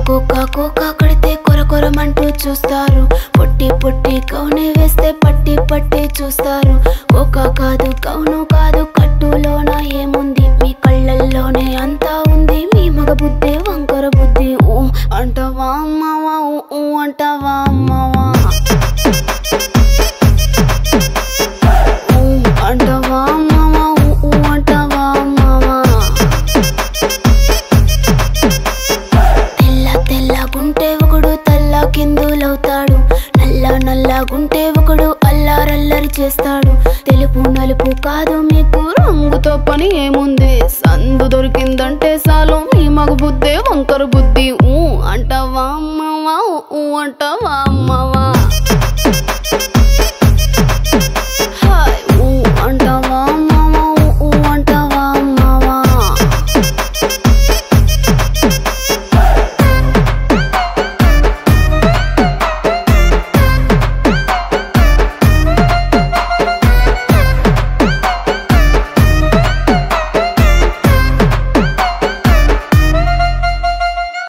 కుక్క కుక్క కడితే కొర కొరమంటూ చూస్తారు పొట్టి పొట్టి కౌని వేస్తే పట్టి పట్టి చూస్తారు కుక్క కాదు కౌను కాదు కట్టులోన ఏముంది మీ కళ్ళల్లోనే అంతా ఉంది మీ మగ బుద్ధి వంకర బుద్ధి ఊ అంటావా అమ్మవా ఊ ఊ అంటావా అమ్మవా ఊ అంటావా అమ్మవా ఊ ఊ అంటావా అమ్మవా తెల్ల తెల్లగుంటే ఒకడు తల్ల కిందులవుతాడు నల్ల నల్లగుంటే ఒకడు అల్లారల్లరి చేస్తాడు తెలుపు నలుపు కాదు మీకు రంగుతో పని ఏముంది సందు దొరికిందంటే చాలు మీ మగ బుద్ధే వంకర బుద్ధి ఊ అంటావా అమ్మవా ఊ అంటావా అమ్మవా